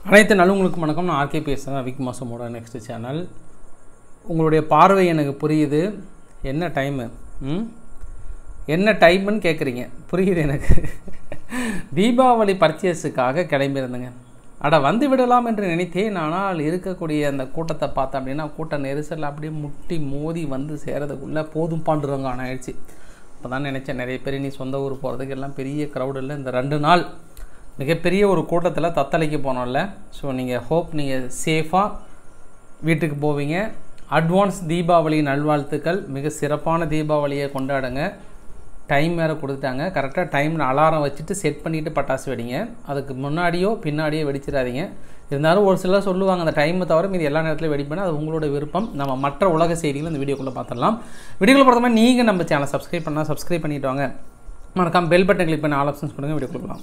அனைத்து நல்லவங்களுக்கும் வணக்கம் நான் ஆர்கே பேசுகிறேன் விக் மாசமோட நெக்ஸ்ட் சேனல் உங்களுடைய பார்வை எனக்கு புரியுது என்ன டைமு ம் என்ன டைம்னு கேட்குறீங்க புரியுது எனக்கு தீபாவளி பர்ச்சேஸுக்காக கிளம்பியிருந்தேங்க அட வந்து விடலாம் என்று நினைத்தேன் ஆனால் இருக்கக்கூடிய அந்த கூட்டத்தை பார்த்தேன் அப்படின்னா கூட்ட நெரிசல் அப்படியே முட்டி மோதி வந்து சேரதுக்குள்ளே போதும் பாண்டுறவங்க ஆனால் ஆயிடுச்சு இப்போ தான் நினச்சேன் நிறைய பேர் நீ சொந்த ஊர் போகிறதுக்கு எல்லாம் பெரிய க்ரௌடு இல்லை இந்த ரெண்டு நாள் மிகப்பெரிய ஒரு கூட்டத்தில் தத்தளிக்க போனோம்ல ஸோ நீங்கள் ஹோப் நீங்கள் சேஃபாக வீட்டுக்கு போவீங்க அட்வான்ஸ் தீபாவளி நல்வாழ்த்துக்கள் மிக சிறப்பான தீபாவளியை கொண்டாடுங்க டைம் வேறு கொடுத்துட்டாங்க கரெக்டாக டைமில் அலாரம் வச்சுட்டு செட் பண்ணிவிட்டு பட்டாசு வெடிங்க அதுக்கு முன்னாடியோ பின்னாடியோ வெடிச்சிடாதீங்க இருந்தாலும் ஒரு சிலர் சொல்லுவாங்க அந்த டைமை தவிர மீது எல்லா நேரத்திலும் வெடிப்பேன் அது உங்களோட விருப்பம் நம்ம மற்ற உலக செய்திகளை இந்த வீடியோக்குள்ளே பார்த்துடலாம் வீடியோக்குள்ள பொறுத்த மாதிரி நீங்கள் நம்ம சேனல் சப்ஸ்கிரைப் பண்ணால் சப்ஸ்கிரைப் பண்ணிட்டு வாங்க மறக்காம பெல் பட்டன் கிளிக் பண்ணி ஆல் ஆப்ஷன்ஸ் கொடுங்க வீடியோ கொடுக்கலாம்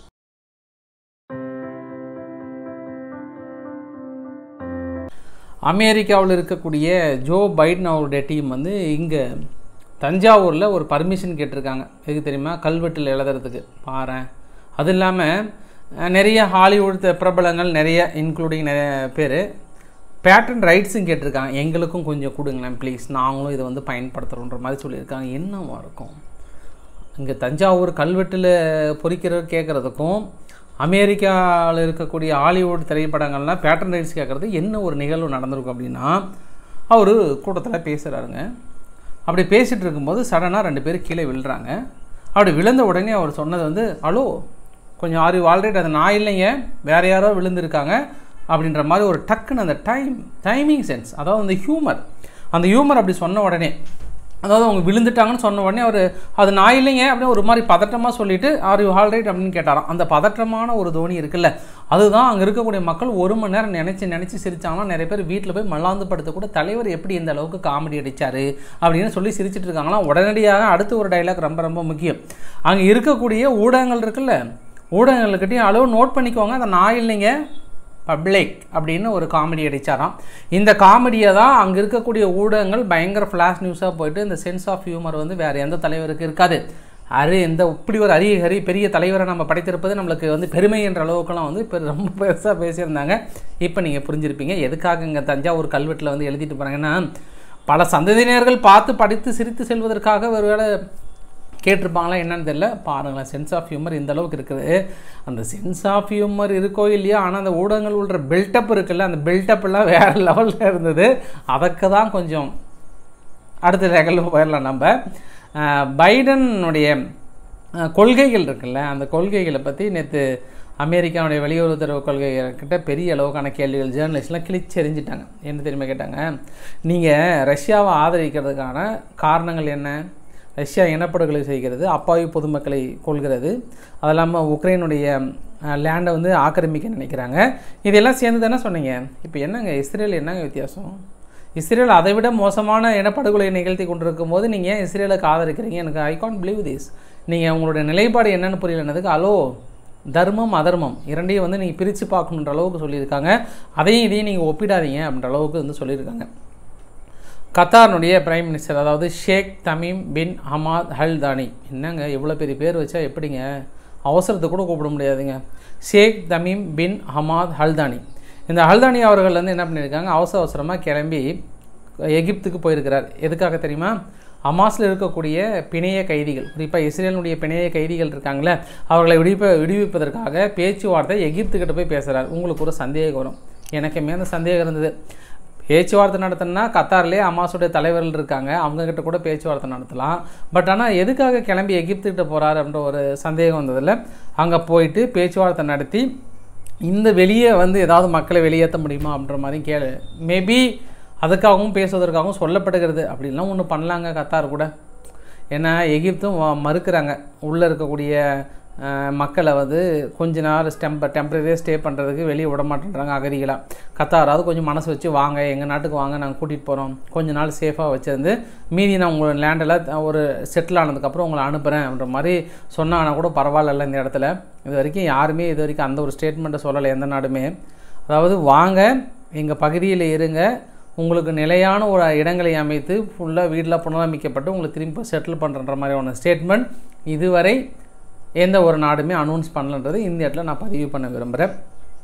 அமெரிக்காவில் இருக்கக்கூடிய ஜோ பைடன் அவருடைய டீம் வந்து இங்கே தஞ்சாவூரில் ஒரு பர்மிஷன் கேட்டிருக்காங்க எதுக்கு தெரியுமா கல்வெட்டில் எழுதுறதுக்கு பாரேன் அது இல்லாமல் நிறைய ஹாலிவுட் பிரபலங்கள் நிறைய இன்க்ளூடிங் நிறைய பேர் பேட்டன் ரைட்ஸும் கேட்டிருக்காங்க எங்களுக்கும் கொஞ்சம் கொடுங்களேன் ப்ளீஸ் நாங்களும் இதை வந்து பயன்படுத்துகிறோன்ற மாதிரி சொல்லியிருக்காங்க என்னவா இருக்கும் இங்கே தஞ்சாவூர் கல்வெட்டில் பொறிக்கிற கேட்குறதுக்கும் அமெரிக்காவில் இருக்கக்கூடிய ஹாலிவுட் திரைப்படங்கள்லாம் பேட்டன் ரைட்ஸ் கேட்குறது என்ன ஒரு நிகழ்வு நடந்திருக்கும் அப்படின்னா அவர் கூட்டத்தில் பேசுகிறாருங்க அப்படி பேசிகிட்டு இருக்கும்போது சடனாக ரெண்டு பேர் கீழே விழுறாங்க அப்படி விழுந்த உடனே அவர் சொன்னது வந்து ஹலோ கொஞ்சம் ஆறு ஆல்ரெடி அது நான் இல்லைங்க வேறு யாரோ விழுந்திருக்காங்க அப்படின்ற மாதிரி ஒரு டக்குன்னு அந்த டைம் டைமிங் சென்ஸ் அதாவது அந்த ஹியூமர் அந்த ஹியூமர் அப்படி சொன்ன உடனே அதாவது அவங்க விழுந்துட்டாங்கன்னு சொன்ன உடனே அவர் அது நான் இல்லைங்க அப்படின்னு ஒரு மாதிரி பதட்டமாக சொல்லிட்டு ஆர் யூ ஆல்ரைட் அப்படின்னு கேட்டாராம் அந்த பதற்றமான ஒரு தோனி இருக்குல்ல அதுதான் அங்கே இருக்கக்கூடிய மக்கள் ஒரு மணி நேரம் நினச்சி நினச்சி சிரிச்சாங்கன்னா நிறைய பேர் வீட்டில் போய் மல்லாந்து படுத்த கூட தலைவர் எப்படி இந்த அளவுக்கு காமெடி அடித்தார் அப்படின்னு சொல்லி சிரிச்சிட்டு இருக்காங்களாம் உடனடியாக அடுத்த ஒரு டைலாக் ரொம்ப ரொம்ப முக்கியம் அங்கே இருக்கக்கூடிய ஊடகங்கள் இருக்குல்ல ஊடகங்கள்கிட்டையும் அளவு நோட் பண்ணிக்கோங்க அதை நான் இல்லைங்க பப்ளிக் அப்படின்னு ஒரு காமெடி அடித்தாராம் இந்த காமெடியை தான் அங்கே இருக்கக்கூடிய ஊடகங்கள் பயங்கர ஃப்ளாஷ் நியூஸாக போயிட்டு இந்த சென்ஸ் ஆஃப் ஹியூமர் வந்து வேறு எந்த தலைவருக்கு இருக்காது அரு இந்த இப்படி ஒரு அரிய ஹரி பெரிய தலைவரை நம்ம படைத்திருப்பது நம்மளுக்கு வந்து பெருமை என்ற அளவுக்குலாம் வந்து இப்போ ரொம்ப பெருசாக பேசியிருந்தாங்க இப்போ நீங்கள் புரிஞ்சிருப்பீங்க எதுக்காக இங்கே தஞ்சாவூர் கல்வெட்டில் வந்து எழுதிட்டு போகிறாங்கன்னா பல சந்ததியினர்கள் பார்த்து படித்து சிரித்து செல்வதற்காக ஒருவேளை கேட்டிருப்பாங்களா என்னன்னு தெரியல பாருங்களேன் சென்ஸ் ஆஃப் ஹியூமர் இந்த அளவுக்கு இருக்குது அந்த சென்ஸ் ஆஃப் ஹியூமர் இருக்கோ இல்லையா ஆனால் அந்த ஊடகங்கள் உள்ள பில்டப் இருக்குல்ல அந்த பில்டப்லாம் வேறு லெவலில் இருந்தது அதற்கு தான் கொஞ்சம் அடுத்த லெவலில் போயிடலாம் நம்ம பைடனுடைய கொள்கைகள் இருக்குல்ல அந்த கொள்கைகளை பற்றி நேற்று அமெரிக்காவுடைய வெளியுறவுத்துறை கொள்கைகிட்ட பெரிய அளவுக்கான கேள்விகள் ஜேர்னலிஸ்ட்லாம் கிழிச்சு எறிஞ்சிட்டாங்க என்ன தெரியுமா கேட்டாங்க நீங்கள் ரஷ்யாவை ஆதரிக்கிறதுக்கான காரணங்கள் என்ன ரஷ்யா இனப்படுகொலை செய்கிறது அப்பாவி பொதுமக்களை கொள்கிறது அது இல்லாமல் உக்ரைனுடைய லேண்டை வந்து ஆக்கிரமிக்க நினைக்கிறாங்க இதெல்லாம் சேர்ந்து தானே சொன்னீங்க இப்போ என்னங்க இஸ்ரேல் என்னங்க வித்தியாசம் இஸ்ரேல் அதை விட மோசமான இனப்படுகொலை நிகழ்த்தி கொண்டிருக்கும் போது நீங்கள் ஏன் இஸ்ரேலுக்கு ஆதரிக்கிறீங்க எனக்கு ஐ கான் பிலீவ் திஸ் நீங்கள் உங்களுடைய நிலைப்பாடு என்னென்னு புரியலனதுக்கு அலோ தர்மம் அதர்மம் இரண்டையும் வந்து நீங்கள் பிரித்து பார்க்கணுன்ற அளவுக்கு சொல்லியிருக்காங்க அதையும் இதையும் நீங்கள் ஒப்பிடாதீங்க அப்படின்ற அளவுக்கு வந்து சொல்லியிருக்காங்க கத்தாருடைய பிரைம் மினிஸ்டர் அதாவது ஷேக் தமீம் பின் ஹமாத் ஹல்தானி என்னங்க இவ்வளோ பெரிய பேர் வச்சா எப்படிங்க அவசரத்தை கூட கூப்பிட முடியாதுங்க ஷேக் தமீம் பின் ஹமாத் ஹல்தானி இந்த ஹல்தானி அவர்கள் வந்து என்ன பண்ணியிருக்காங்க அவசர அவசரமாக கிளம்பி எகிப்துக்கு போயிருக்கிறார் எதுக்காக தெரியுமா ஹமாஸில் இருக்கக்கூடிய பிணைய கைதிகள் குறிப்பாக இஸ்ரேலுடைய பிணைய கைதிகள் இருக்காங்களே அவர்களை விடுவிப்ப விடுவிப்பதற்காக பேச்சுவார்த்தை எகிப்துக்கிட்ட போய் பேசுகிறார் உங்களுக்கு ஒரு சந்தேகம் வரும் எனக்குமே அந்த சந்தேகம் இருந்தது பேச்சுவார்த்தை நடத்தினா கத்தார்லேயே அம்மாஸுடைய தலைவர்கள் இருக்காங்க அவங்கக்கிட்ட கூட பேச்சுவார்த்தை நடத்தலாம் பட் ஆனால் எதுக்காக கிளம்பி எகிப்துக்கிட்ட போகிறாரு அப்படின்ற ஒரு சந்தேகம் வந்ததில் அங்கே போயிட்டு பேச்சுவார்த்தை நடத்தி இந்த வெளியே வந்து ஏதாவது மக்களை வெளியேற்ற முடியுமா அப்படின்ற மாதிரி கேளு மேபி அதுக்காகவும் பேசுவதற்காகவும் சொல்லப்படுகிறது அப்படின்லாம் ஒன்று பண்ணலாங்க கத்தார் கூட ஏன்னா எகிப்தும் மறுக்கிறாங்க உள்ளே இருக்கக்கூடிய மக்களை வந்து கொஞ்ச நாள் ஸ்டெம்ப டெம்பரரியாக ஸ்டே பண்ணுறதுக்கு வெளியே விட மாட்டேன்றாங்க அகதிகளாக கத்தாராவது கொஞ்சம் மனசு வச்சு வாங்க எங்கள் நாட்டுக்கு வாங்க நாங்கள் கூட்டிகிட்டு போகிறோம் கொஞ்ச நாள் சேஃபாக வச்சுருந்து மீதி நான் உங்களோட லேண்டில் ஒரு செட்டில் ஆனதுக்கப்புறம் உங்களை அனுப்புகிறேன் அப்படின்ற மாதிரி சொன்னாங்கன்னா கூட பரவாயில்ல இந்த இடத்துல இது வரைக்கும் யாருமே இது வரைக்கும் அந்த ஒரு ஸ்டேட்மெண்ட்டை சொல்லலை எந்த நாடுமே அதாவது வாங்க எங்கள் பகுதியில் இருங்க உங்களுக்கு நிலையான ஒரு இடங்களை அமைத்து ஃபுல்லாக வீட்டில் புனரமைக்கப்பட்டு உங்களை திரும்பி செட்டில் பண்ணுற மாதிரியான ஸ்டேட்மெண்ட் இதுவரை எந்த ஒரு நாடுமே அனௌன்ஸ் பண்ணலன்றது இந்த இடத்துல நான் பதிவு பண்ண விரும்புகிறேன்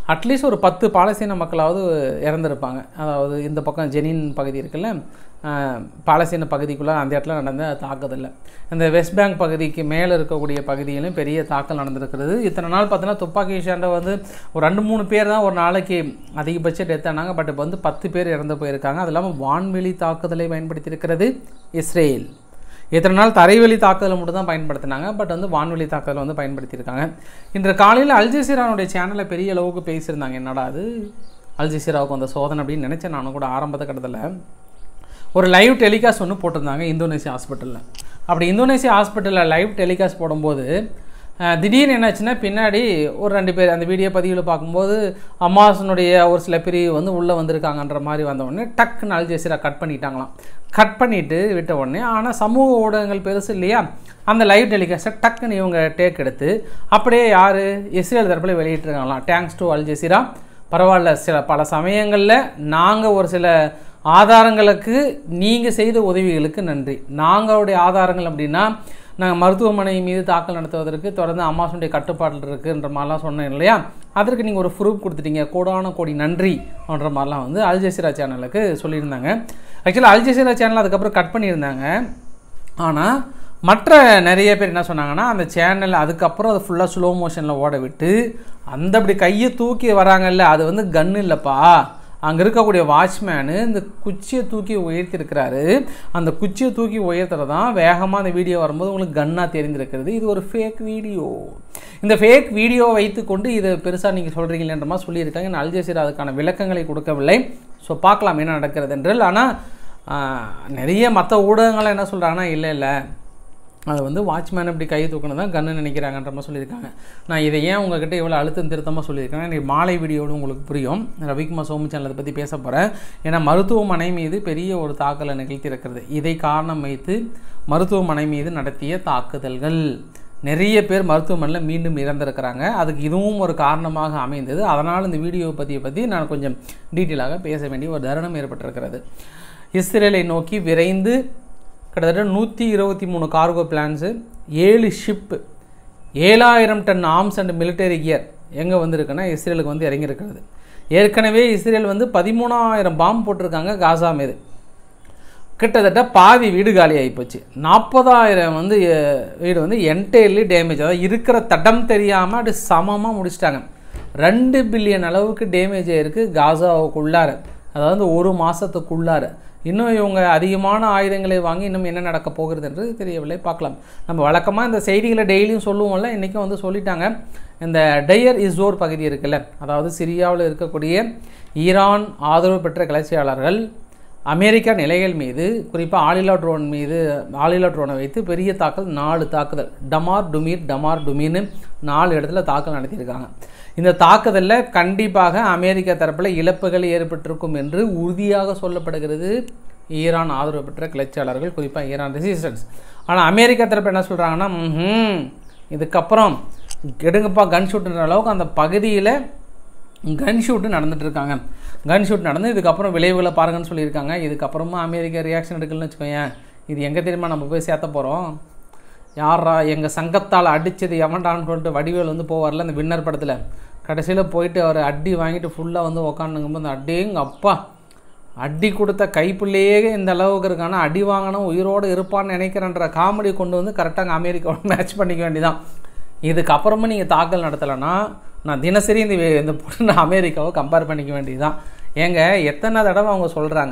அட்லீஸ்ட் ஒரு பத்து பாலஸ்தீன மக்களாவது இறந்துருப்பாங்க அதாவது இந்த பக்கம் ஜெனின் பகுதி இருக்குல்ல ஆஹ், பாலஸ்தீன பகுதிக்குள்ளே அந்த இடத்துல நடந்த தாக்குதலில் இந்த வெஸ்ட் பேங்க் பகுதிக்கு மேலே இருக்கக்கூடிய பகுதியிலும் பெரிய தாக்கல் நடந்திருக்கிறது இத்தனை நாள் பார்த்தீங்கன்னா துப்பாக்கி சண்டை வந்து ஒரு ரெண்டு மூணு பேர் தான் ஒரு நாளைக்கு அதிகபட்ச டெத் ஆனாங்க பட் இப்போ வந்து பத்து பேர் இறந்து போயிருக்காங்க அது இல்லாமல் வான்வெளி தாக்குதலை பயன்படுத்தியிருக்கிறது இஸ்ரேல் இத்தனை நாள் தரைவழி தாக்குதலை மட்டும் தான் பயன்படுத்தினாங்க பட் வந்து வான்வெளி தாக்குதலை வந்து பயன்படுத்தியிருக்காங்க இன்று காலையில் அல் ஜசீரானுடைய சேனலை பெரிய அளவுக்கு பேசியிருந்தாங்க என்னடா அது அல் ஜசீராவுக்கு வந்த சோதனை அப்படின்னு நினச்சேன் நானும் கூட ஆரம்பத்த கட்டத்தில் ஒரு லைவ் டெலிகாஸ்ட் ஒன்று போட்டிருந்தாங்க இந்தோனேசியா ஹாஸ்பிட்டலில் அப்படி இந்தோனேசியா ஹாஸ்பிட்டலில் லைவ் டெலிகாஸ்ட் போடும்போது அஹ், திடீர்னு என்னாச்சுன்னா பின்னாடி ஒரு ரெண்டு பேர் அந்த வீடியோ பதிவில் பார்க்கும்போது அம்மாசனுடைய ஒரு சில பிரிவு வந்து உள்ளே வந்திருக்காங்கன்ற மாதிரி வந்த உடனே டக்குன்னு அல் ஜசீரா கட் பண்ணிட்டாங்களாம் கட் பண்ணிவிட்டு விட்ட உடனே ஆனால் சமூக ஊடகங்கள் பெருசு இல்லையா அந்த லைவ் டெலிகாஸ்ட்டை டக்குன்னு இவங்க டேக் எடுத்து அப்படியே யார் இஸ்ரேல் தரப்பில் வெளியிட்டிருக்காங்களாம் தேங்க்ஸ் டு அல் ஜசீரா பரவாயில்ல சில பல சமயங்களில் நாங்கள் ஒரு சில ஆதாரங்களுக்கு நீங்கள் செய்த உதவிகளுக்கு நன்றி நாங்களுடைய ஆதாரங்கள் அப்படின்னா நாங்கள் மருத்துவமனை மீது தாக்கல் நடத்துவதற்கு தொடர்ந்து அம்மாசுடைய கட்டுப்பாட்டில் இருக்குன்ற மாதிரிலாம் சொன்னேன் இல்லையா அதற்கு நீங்கள் ஒரு ப்ரூஃப் கொடுத்துட்டீங்க கோடான கோடி நன்றி அப்படின்ற மாதிரிலாம் வந்து அல் ஜசீரா சேனலுக்கு சொல்லியிருந்தாங்க ஆக்சுவலாக அல் ஜசீரா சேனல் அதுக்கப்புறம் கட் பண்ணியிருந்தாங்க ஆனால் மற்ற நிறைய பேர் என்ன சொன்னாங்கன்னா அந்த சேனல் அதுக்கப்புறம் அது ஃபுல்லாக ஸ்லோ மோஷனில் ஓட விட்டு அந்த அப்படி கையை தூக்கி வராங்கல்ல அது வந்து கன்று இல்லைப்பா அங்கே இருக்கக்கூடிய வாட்ச்மேனு இந்த குச்சியை தூக்கி உயர்த்திருக்கிறாரு அந்த குச்சியை தூக்கி உயர்த்துறது தான் வேகமாக அந்த வீடியோ வரும்போது உங்களுக்கு கன்னாக தெரிஞ்சிருக்கிறது இது ஒரு ஃபேக் வீடியோ இந்த ஃபேக் வீடியோ வைத்துக்கொண்டு இதை பெருசாக நீங்கள் சொல்கிறீங்களேன்ற மாதிரி சொல்லியிருக்காங்க நான் அல்ஜசீரா அதுக்கான விளக்கங்களை கொடுக்கவில்லை ஸோ பார்க்கலாம் என்ன நடக்கிறது என்று ஆனால் ஆஹ், நிறைய மற்ற ஊடகங்கள்லாம் என்ன சொல்கிறாங்கன்னா இல்லை இல்லை அது வந்து வாட்ச்மேன் இப்படி கை தூக்கணும் தான் கன்னு நினைக்கிறாங்கன்ற மாதிரி சொல்லியிருக்காங்க நான் இதை ஏன் உங்ககிட்ட இவ்வளோ அழுத்தம் திருத்தமாக சொல்லியிருக்கேன் இன்றைக்கி மாலை வீடியோடு உங்களுக்கு புரியும் ரவிக்குமார் சோமு சேனல் அதை பற்றி பேச போகிறேன் ஏன்னா மருத்துவமனை மீது பெரிய ஒரு தாக்கலை நிகழ்த்தி இருக்கிறது இதை காரணம் வைத்து மருத்துவமனை மீது நடத்திய தாக்குதல்கள் நிறைய பேர் மருத்துவமனையில் மீண்டும் இறந்திருக்கிறாங்க அதுக்கு இதுவும் ஒரு காரணமாக அமைந்தது அதனால் இந்த வீடியோ பற்றியை பற்றி நான் கொஞ்சம் டீட்டெயிலாக பேச வேண்டிய ஒரு தருணம் ஏற்பட்டிருக்கிறது இஸ்ரேலை நோக்கி விரைந்து கிட்டத்தட்ட நூற்றி இருபத்தி மூணு கார்கோ பிளான்ஸு ஏழு ஷிப்பு ஏழாயிரம் ton arms and military gear எங்கே வந்திருக்குன்னா இஸ்ரேலுக்கு வந்து இறங்கியிருக்கிறது ஏற்கனவே இஸ்ரேல் வந்து பதிமூணாயிரம் பாம்பு போட்டிருக்காங்க காசா மீது கிட்டத்தட்ட பாதி வீடு காலி ஆகிப்போச்சு நாற்பதாயிரம் வந்து அஹ், வீடு வந்து என்டையர்லி டேமேஜ் அதாவது இருக்கிற தடம் தெரியாமல் அப்படி சமமாக முடிச்சிட்டாங்க ரெண்டு பில்லியன் அளவுக்கு டேமேஜ் ஆயிருக்கு காசாவுக்குள்ளார அதாவது ஒரு மாதத்துக்குள்ளார இன்னும் இவங்க அதிகமான ஆயுதங்களை வாங்கி இன்னும் என்ன நடக்க போகிறது என்று தெரியவில்லை பார்க்கலாம் நம்ம வழக்கமாக இந்த செய்திகளை டெய்லியும் சொல்லுவோம்ல இன்றைக்கும் வந்து சொல்லிட்டாங்க இந்த டயர் இஸ்ஓர் பகுதி இருக்குல்ல அதாவது சிரியாவில் இருக்கக்கூடிய ஈரான் ஆதரவு பெற்ற கிளர்ச்சியாளர்கள் அமெரிக்கா நிலைகள் மீது குறிப்பாக ஆளில்லா ட்ரோன் மீது ஆளில்லா ட்ரோனை வைத்து பெரிய தாக்கல் நாலு தாக்குதல் டமார் டுமீர் டமார் டுமீர்னு நாலு இடத்துல தாக்கல் நடத்தியிருக்காங்க இந்த தாக்குதலில் கண்டிப்பாக அமெரிக்கா தரப்பில் இழப்புகள் ஏற்பட்டிருக்கும் என்று உறுதியாக சொல்லப்படுகிறது ஈரான் ஆதரவு பெற்ற கிளர்ச்சியாளர்கள் குறிப்பாக ஈரான் ரெசிஸ்டன்ஸ் ஆனால் அமெரிக்கா தரப்பு என்ன சொல்கிறாங்கன்னா ம் இதுக்கப்புறம் கெடுங்கப்பா கன் ஷூட்டுன்ற அளவுக்கு அந்த பகுதியில் கன் ஷூட்டு நடந்துட்டு இருக்காங்க கன் ஷூட் நடந்து இதுக்கப்புறம் விளைவுகளை பாருங்கன்னு சொல்லியிருக்காங்க இதுக்கப்புறமா அமெரிக்கா ரியாக்ஷன் எடுக்கலன்னு வச்சுக்கோயேன் இது எங்கே தெரியுமா நம்ம போய் சேர்த்த போகிறோம் யாரா எங்கள் சங்கத்தால் அடித்தது எவன்டான்னு சொல்லிட்டு வடிவேல் வந்து போவார்ல அந்த வின்னர் படத்தில் கடைசியில் போயிட்டு அவர் அடி வாங்கிட்டு ஃபுல்லாக வந்து உக்காந்துங்கும்போது அந்த அடிங்க அப்பா அடி கொடுத்த கைப்புள்ளையே இந்த அளவுக்கு இருக்கானா அடி வாங்கினா உயிரோடு இருப்பான்னு நினைக்கிறேன்ற காமெடி கொண்டு வந்து கரெக்டாக அமெரிக்காவோட மேட்ச் பண்ணிக்க வேண்டியதான் இதுக்கப்புறமா நீங்கள் தாக்கல் நடத்தலைன்னா நான் தினசரி இந்த வே- இந்த பொண்ணு நான் அமெரிக்காவை கம்பேர் பண்ணிக்க வேண்டியதுதான் ஏங்க எத்தனை தடவை அவங்க சொல்கிறாங்க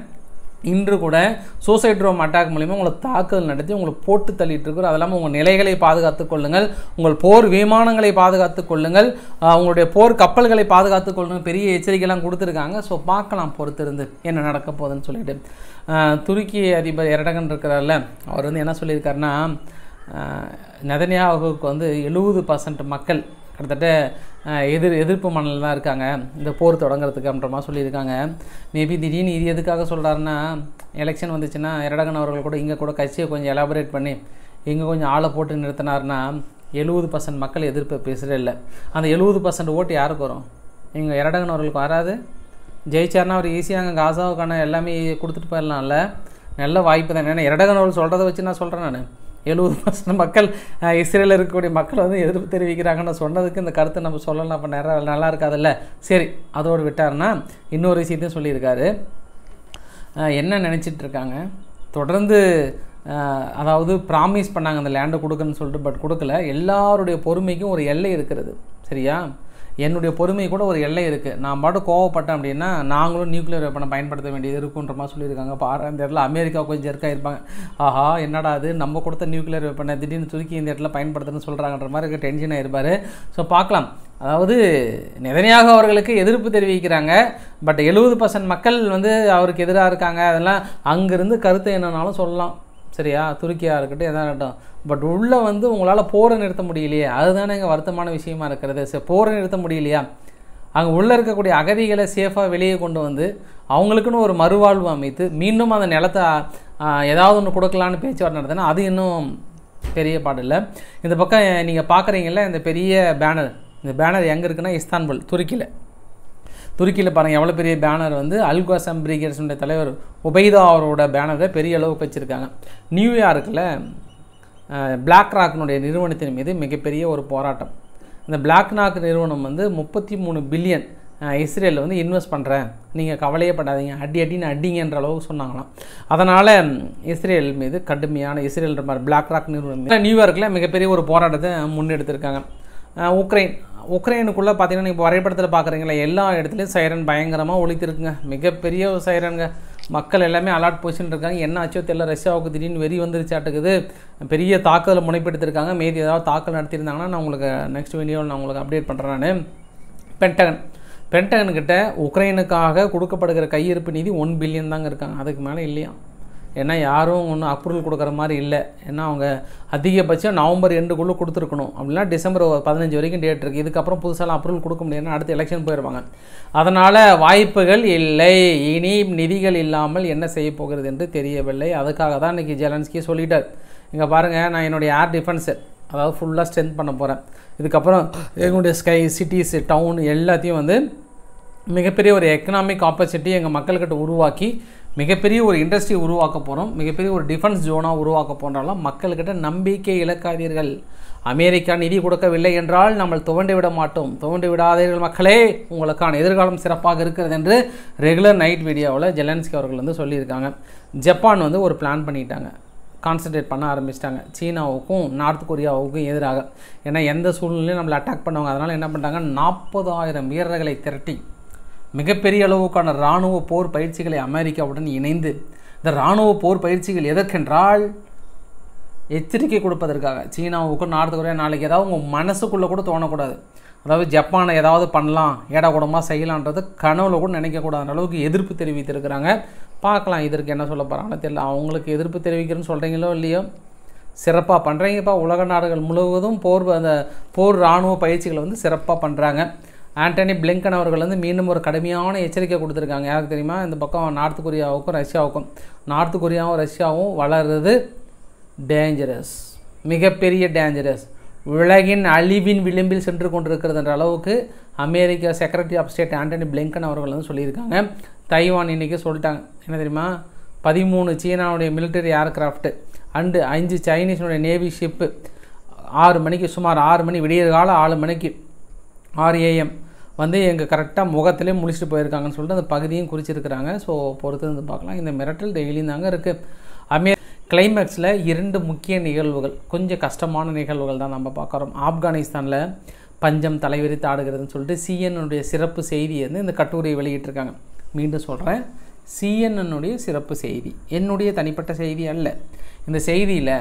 இன்று கூட சூசைட் ட்ரோம் அட்டாக் மூலிமா உங்களை தாக்குதல் நடத்தி உங்களை போட்டு தள்ளிட்டு இருக்கிறோம் அது இல்லாமல் உங்கள் நிலைகளை பாதுகாத்துக் கொள்ளுங்கள் உங்கள் போர் விமானங்களை பாதுகாத்துக் கொள்ளுங்கள் ஆஹ் உங்களுடைய போர் கப்பல்களை பாதுகாத்துக் கொள்ளுங்கள் பெரிய எச்சரிக்கைலாம் கொடுத்துருக்காங்க ஸோ பார்க்கலாம் பொறுத்திருந்து என்ன நடக்க போகுதுன்னு சொல்லிட்டு ஆஹ் துருக்கி அதிபர் எரடகன் இருக்கிறார்ல அவர் வந்து என்ன சொல்லியிருக்காருன்னா நெதன்யாவுக்கு வந்து எழுபது பர்சன்ட் மக்கள் கிட்டத்தட்ட ஆஹ், எதிர் எதிர்ப்பு மனநில தான் இருக்காங்க இந்த போர் தொடங்குறதுக்கு அப்படின்ற மாதிரி சொல்லியிருக்காங்க மேபி திடீர்னு இது எதுக்காக சொல்கிறாருன்னா எலெக்ஷன் வந்துச்சுன்னா எரடகன் அவர்கள் கூட இங்கே கூட கட்சியை கொஞ்சம் எலாபரேட் பண்ணி இங்கே கொஞ்சம் ஆளை போட்டு நிறுத்தினாருன்னா எழுபது பர்சன்ட் மக்கள் எதிர்ப்பு பேசுகிறே இல்லை அந்த எழுபது பர்சன்ட் ஓட்டு யாருக்கு வரும் இங்கே எரடகன் அவர்களுக்கு வராது ஜெயிச்சார்னா அவர் ஈஸியாக அங்கே காசாவுக்கான எல்லாமே கொடுத்துட்டு போயிடலாம்ல நல்ல வாய்ப்பு தான் ஏன்னா எரடகன் அவர்கள் சொல்கிறத வச்சு நான் சொல்கிறேன் நான் எழுபது பர்சன்ட் மக்கள் அஹ், இஸ்ரேலில் இருக்கக்கூடிய மக்கள் வந்து எதிர்ப்பு தெரிவிக்கிறாங்கன்னு சொன்னதுக்கு இந்த கருத்தை நம்ம சொல்லலாம் அப்போ நிறைய நல்லா இருக்காதுல்ல சரி அதோடு விட்டாருன்னா இன்னொரு விஷயத்தையும் சொல்லியிருக்காரு அஹ், என்ன நினச்சிட்டு இருக்காங்க தொடர்ந்து அஹ், அதாவது ப்ராமிஸ் பண்ணாங்க அந்த லேண்டை கொடுக்குன்னு சொல்லிட்டு பட் கொடுக்கல எல்லாருடைய பொறுமைக்கும் ஒரு எல்லை இருக்கிறது சரியா என்னுடைய பொறுமை கூட ஒரு எல்லை இருக்குது நான் பாட்டு கோவப்பட்டேன் அப்படின்னா நாங்களும் நியூக்ளியர் வெப்பனை பயன்படுத்த வேண்டியது இருக்குன்ற மாதிரி சொல்லியிருக்காங்க பாரு இந்த இடத்துல அமெரிக்கா கொஞ்சம் ஜெர்க்காக இருப்பாங்க ஆஹா என்னடா அது நம்ம கொடுத்த நியூக்ளியர் வெப்பனை திடீர்னு தூக்கி இந்த இடத்துல பயன்படுத்துன்னு சொல்கிறாங்கன்ற மாதிரி டென்ஷன் ஆயிருப்பார் ஸோ பார்க்கலாம் அதாவது நெதனியாக அவர்களுக்கு எதிர்ப்பு தெரிவிக்கிறாங்க பட் எழுபது பர்சன்ட் மக்கள் வந்து அவருக்கு எதிராக இருக்காங்க அதெல்லாம் அங்கேருந்து கருத்து என்னன்னாலும் சொல்லலாம் சரியா துருக்கியாக இருக்கட்டும் எதாக இருக்கட்டும் பட் உள்ளே வந்து உங்களால் போரை நிறுத்த முடியலையே அதுதானே இங்கே வருத்தமான விஷயமா இருக்கிறது சரி போரை நிறுத்த முடியலையா அங்கே உள்ளே இருக்கக்கூடிய அகதிகளை சேஃபாக வெளியே கொண்டு வந்து அவங்களுக்குன்னு ஒரு மறுவாழ்வு அமைத்து மீண்டும் அந்த நிலத்தை ஆ, ஏதாவது ஒன்று கொடுக்கலான்னு பேச்சுவார்த்தை நடத்தினா அது இன்னும் பெரிய பாடில்லை இந்த பக்கம் நீங்கள் பார்க்குறீங்கல்ல இந்த பெரிய பேனர் இந்த பேனர் எங்கே இருக்குன்னா இஸ்தான்புல் துருக்கியில் துருக்கியில் பாருங்கள் எவ்வளோ பெரிய பேனர் வந்து அல்காசம் பிரிகேட்ஸுடைய தலைவர் உபைதா அவரோட பேனரை பெரிய அளவுக்கு வச்சுருக்காங்க நியூயார்க்கில் பிளாக் ராக்னுடைய நிறுவனத்தின் மீது மிகப்பெரிய ஒரு போராட்டம் இந்த பிளாக் ராக் நிறுவனம் வந்து முப்பத்தி மூணு பில்லியன் இஸ்ரேலில் வந்து இன்வெஸ்ட் பண்ணுறேன் நீங்கள் கவலையே படாதீங்க அடி அடின்னு அடிங்கன்ற அளவுக்கு சொன்னாங்களாம் அதனால் இஸ்ரேல் மீது கடுமையான இஸ்ரேல் மாதிரி பிளாக் ராக் நிறுவனம் மீது நியூயார்க்கில் மிகப்பெரிய ஒரு போராட்டத்தை முன்னெடுத்திருக்காங்க அஹ் உக்ரைன் உக்ரைனுக்குள்ளே பார்த்தீங்கன்னா நீங்கள் வரைபடத்தில் பார்க்குறீங்களா எல்லா இடத்துலையும் சைரன் பயங்கரமாக ஒழித்திருக்குங்க மிகப்பெரிய ஒரு சைரனுங்க மக்கள் எல்லாமே அலர்ட் பொசிஷன் இருக்காங்க என்ன ஆச்சோ தெரியல ரஷ்யாவுக்கு திடீர்னு வெறி வந்துருச்சாட்டுக்குது பெரிய தாக்குதலை முனைப்பெடுத்திருக்காங்க மீதி ஏதாவது தாக்கல் நடத்தியிருந்தாங்கன்னா நான் உங்களுக்கு நெக்ஸ்ட் வீடியோவில் நான் உங்களுக்கு அப்டேட் பண்ணுறேன் நான் பென்டகன் பென்டகன் கிட்ட உக்ரைனுக்காக கொடுக்கப்படுகிற கையிருப்பு நிதி ஒன் பில்லியன் தாங்க இருக்காங்க அதுக்கு மேலே இல்லையா ஏன்னா யாரும் ஒன்றும் அப்ரூவல் கொடுக்குற மாதிரி இல்லை ஏன்னா அவங்க அதிகபட்சம் நவம்பர் எண்டுக்குள்ளே கொடுத்துருக்கணும் அப்படின்னா டிசம்பர் பதினஞ்சு வரைக்கும் டேட் இருக்குது இதுக்கப்புறம் புதுசாலாம் அப்ரூவல் கொடுக்க முடியாதுன்னா அடுத்து எலெக்ஷன் போயிடுவாங்க அதனால் வாய்ப்புகள் இல்லை இனி நிதிகள் இல்லாமல் என்ன செய்ய போகிறது என்று தெரியவில்லை அதுக்காக தான் இன்றைக்கி ஜெலன்ஸ்கி சொல்லிட்டார் இங்கே பாருங்கள் நான் என்னுடைய ஏர் டிஃபென்ஸு அதாவது ஃபுல்லாக ஸ்ட்ரென்த் பண்ண போகிறேன் இதுக்கப்புறம் எங்களுடைய ஸ்கை சிட்டிஸ் டவுன் எல்லாத்தையும் வந்து மிகப்பெரிய ஒரு எக்கனாமிக் ஆப்பர்ச்சுனிட்டி எங்கள் மக்கள்கிட்ட உருவாக்கி மிகப்பெரிய ஒரு இண்டஸ்ட்ரி உருவாக்க போகிறோம் மிகப்பெரிய ஒரு டிஃபென்ஸ் ஜோனாக உருவாக்க போன்றாலும் மக்கள்கிட்ட நம்பிக்கை இழக்காதீர்கள் அமெரிக்கா நிதி கொடுக்கவில்லை என்றால் நம்ம துவண்டு விட மாட்டோம் துவண்டு விடாதீர்கள் மக்களே உங்களுக்கான எதிர்காலம் சிறப்பாக இருக்கிறது என்று ரெகுலர் நைட் வீடியோவில் ஜெலன்ஸ்கி அவர்கள் வந்து சொல்லியிருக்காங்க ஜப்பான் வந்து ஒரு பிளான் பண்ணிட்டாங்க கான்சன்ட்ரேட் பண்ண ஆரம்பிச்சிட்டாங்க சீனாவுக்கும் நார்த் கொரியாவுக்கும் எதிராக ஏன்னா எந்த சூழ்நிலையும் நம்மளை அட்டாக் பண்ணுவாங்க அதனால் என்ன பண்ணிட்டாங்க நாற்பதாயிரம் வீரர்களை திரட்டி மிகப்பெரிய அளவுக்கான இராணுவ போர் பயிற்சிகளை அமெரிக்காவுடன் இணைந்து இந்த இராணுவ போர் பயிற்சிகள் எதற்கென்றால் எச்சரிக்கை கொடுப்பதற்காக சீனாவுக்கும் நார்த் கொரியா நாளைக்கு ஏதாவது உங்கள் மனசுக்குள்ளே கூட தோணக்கூடாது அதாவது ஜப்பானை ஏதாவது பண்ணலாம் ஏடா கூடமாக செய்யலான்றது கனவுல கூட நினைக்கக்கூடாத அளவுக்கு எதிர்ப்பு தெரிவித்திருக்கிறாங்க பார்க்கலாம் இதற்கு என்ன சொல்ல போகிறாங்கன்னு தெரியல அவங்களுக்கு எதிர்ப்பு தெரிவிக்கிறேன்னு சொல்கிறீங்களோ இல்லையோ சிறப்பாக பண்ணுறீங்கப்பா உலக நாடுகள் முழுவதும் போர் அந்த போர் இராணுவ பயிற்சிகளை வந்து சிறப்பாக பண்ணுறாங்க ஆண்டனி பிளிங்கன் அவர்கள் வந்து மீண்டும் ஒரு கடுமையான எச்சரிக்கை கொடுத்துருக்காங்க யாருக்கு தெரியுமா இந்த பக்கம் நார்த் கொரியாவுக்கும் ரஷ்யாவுக்கும் நார்த் கொரியாவும் ரஷ்யாவும் வளர்றது டேஞ்சரஸ் மிகப்பெரிய டேஞ்சரஸ் உலகின் அழிவின் விளிம்பில் சென்று கொண்டிருக்கிறது என்ற அளவுக்கு America secretary of state Antony Blinken அவர்கள் வந்து சொல்லியிருக்காங்க தைவான் இன்றைக்கி சொல்லிட்டாங்க என்ன தெரியுமா பதிமூணு சீனாவுடைய மிலிட்டரி ஏர்கிராஃப்ட்டு அண்டு அஞ்சு சைனீஸுடைய நேவி ஷிப்பு ஆறு மணிக்கு சுமார் ஆறு மணி விடியற் காலம் ஆறு மணிக்கு ஆறு ஏஎம் வந்து எங்கள் கரெக்டாக முகத்திலே முடிச்சுட்டு போயிருக்காங்கன்னு சொல்லிட்டு அந்த பகுதியும் குறிச்சிருக்கிறாங்க ஸோ பொறுத்து வந்து பார்க்கலாம் இந்த மிரட்டல் டெய்லியும் தாங்க இருக்குது அமே கிளைமேக்ஸில் இரண்டு முக்கிய நிகழ்வுகள் கொஞ்சம் கஷ்டமான நிகழ்வுகள் தான் நம்ம பார்க்குறோம் ஆப்கானிஸ்தானில் பஞ்சம் தலைவிரித்து ஆடுகிறதுன்னு சொல்லிட்டு சிஎன்னுடைய சிறப்பு செய்தியை வந்து இந்த கட்டுரையை வெளியிட்டிருக்காங்க மீண்டும் சொல்கிறேன் சிஎன்னுடைய சிறப்பு செய்தி என்னுடைய தனிப்பட்ட செய்தி அல்ல இந்த செய்தியில்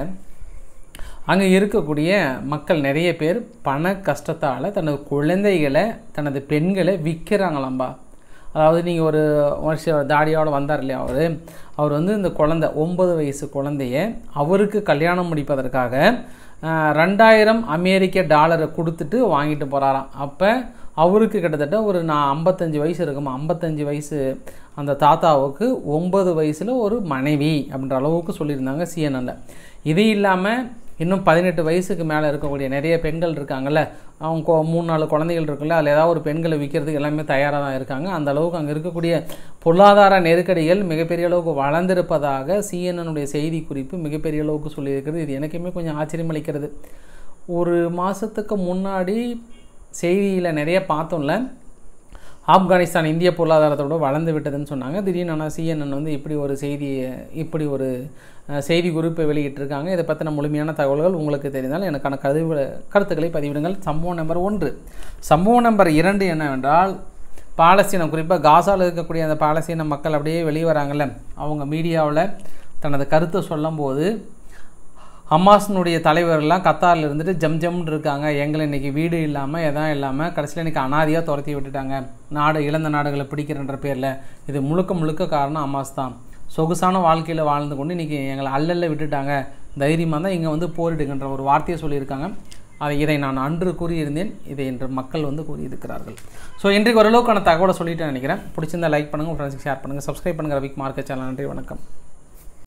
அங்கே இருக்கக்கூடிய மக்கள் நிறைய பேர் பண கஷ்டத்தால் தனது குழந்தைகளை தனது பெண்களை விற்கிறாங்களாம்பா அதாவது நீங்கள் ஒரு வருஷம் தாடியோடு வந்தார் இல்லையா அவர் அவர் வந்து இந்த குழந்தை ஒன்பது வயசு குழந்தைய அவருக்கு கல்யாணம் முடிப்பதற்காக ஆஹ், ரெண்டாயிரம் அமெரிக்க டாலரை கொடுத்துட்டு வாங்கிட்டு போகிறாராம் அப்போ அவருக்கு கிட்டத்தட்ட ஒரு நான் ஐம்பத்தஞ்சு வயசு இருக்குமா ஐம்பத்தஞ்சு வயசு அந்த தாத்தாவுக்கு ஒன்பது வயசில் ஒரு மனைவி அப்படின்ற அளவுக்கு சொல்லியிருந்தாங்க சிஎன்என்ல இது இல்லாமல் இன்னும் பதினெட்டு வயசுக்கு மேலே இருக்கக்கூடிய நிறைய பெண்கள் இருக்காங்கல்ல அவங்க கொ- மூணு நாலு குழந்தைகள் இருக்குல்ல அதில் ஏதாவது ஒரு பெண்களை விற்கிறதுக்கு எல்லாமே தயாராக தான் இருக்காங்க அந்த அளவுக்கு அங்கே இருக்கக்கூடிய பொருளாதார நெருக்கடிகள் மிகப்பெரிய அளவுக்கு வளர்ந்திருப்பதாக சிஎன்எனுடைய செய்தி குறிப்பு மிகப்பெரிய அளவுக்கு சொல்லியிருக்கிறது இது எனக்குமே கொஞ்சம் ஆச்சரியம் அளிக்கிறது ஒரு மாதத்துக்கு முன்னாடி செய்தியில் நிறைய பார்த்தோம்ல ஆப்கானிஸ்தான் இந்திய பொருளாதாரத்தோட வளர்ந்து விட்டதுன்னு சொன்னாங்க திடீர்னு ஆனால் சிஎன்என் வந்து இப்படி ஒரு செய்தியை இப்படி ஒரு அஹ், செய்தி குறிப்பை வெளியிட்டிருக்காங்க இதை பற்றின முழுமையான தகவல்கள் உங்களுக்கு தெரிந்தால் எனக்கான கருவு கருத்துக்களை பதிவிடுங்கள் சம்பவம் நம்பர் ஒன்று சம்பவம் நம்பர் இரண்டு என்னவென்றால் பாலஸ்தீனம் குறிப்பாக காசாவில் இருக்கக்கூடிய அந்த பாலஸ்தீன மக்கள் அப்படியே வெளியே வராங்கல்ல அவங்க மீடியாவில் தனது கருத்தை சொல்லும்போது ஹமாஸ்னுடைய தலைவர்லாம் கத்தாரில் இருந்துட்டு ஜம் ஜம்னு இருக்காங்க எங்களை இன்னைக்கு வீடு இல்லாமல் எதாவது இல்லாமல் கடைசியில் இன்னைக்கு அனாதியாக துரத்தி விட்டுட்டாங்க நாடு இழந்த நாடுகளை பிடிக்கிறன்ற பேரில் இது முழுக்க முழுக்க காரணம் ஹமாஸ் தான் சொகுசான வாழ்க்கையில் வாழ்ந்து கொண்டு இன்றைக்கி எங்களை அல்லல்ல விட்டுட்டாங்க தைரியமாக தான் இங்கே வந்து போரிடுங்கன்ற ஒரு வார்த்தையை சொல்லியிருக்காங்க அதை இதை நான் அன்று கூறியிருந்தேன் இதை இன்று மக்கள் வந்து கூறியிருக்கிறார்கள் ஸோ இன்றைக்கு ஓரளவுக்கான தகவலை சொல்லிட்டு நினைக்கிறேன் பிடிச்சிருந்தா லைக் பண்ணுங்கள் ஃப்ரெண்ட்ஸுக்கு ஷேர் பண்ணுங்கள் சப்ஸ்கிரைப் பண்ணுங்கள் ரவிக் மார்க்கெட் சேனல் நன்றி வணக்கம்